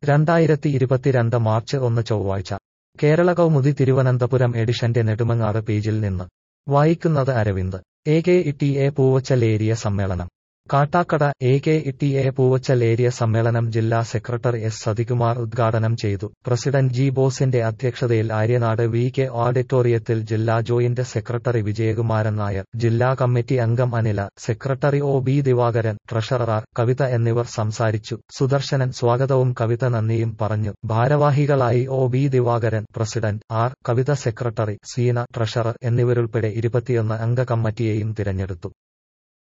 രണ്ടായിരത്തി ഇരുപത്തിരണ്ട് മാർച്ച് ഒന്ന് ചൊവ്വാഴ്ച കേരള കൗമുദി തിരുവനന്തപുരം എഡിഷന്റെ നെടുമങ്ങാട് പേജിൽ നിന്ന് വായിക്കുന്നത് Aravind A K E A Poovachal area സമ്മേളനം Kattakada A K E A Poovachal area സമ്മേളനം ജില്ലാ സെക്രട്ടറി എസ് സതികുമാർ ഉദ്ഘാടനം ചെയ്തു പ്രസിഡന്റ് ജി ബോസിന്റെ അധ്യക്ഷതയിൽ ആര്യനാട് വി കെ ഓഡിറ്റോറിയത്തിൽ ജില്ലാ ജോയിന്റ് സെക്രട്ടറി വിജയകുമാരൻ നായർ ജില്ലാ കമ്മിറ്റി അംഗം Anila secretary O B Divakaran treasurer R Kavitha എന്നിവർ സംസാരിച്ചു സുദർശനൻ സ്വാഗതവും കവിത നന്ദിയും പറഞ്ഞു ഭാരവാഹികളായി O B Divakaran president R Kavitha secretary Seena treasurer എന്നിവരുൾപ്പെടെ ഇരുപത്തിയൊന്ന് അംഗ കമ്മിറ്റിയെയും തിരഞ്ഞെടുത്തു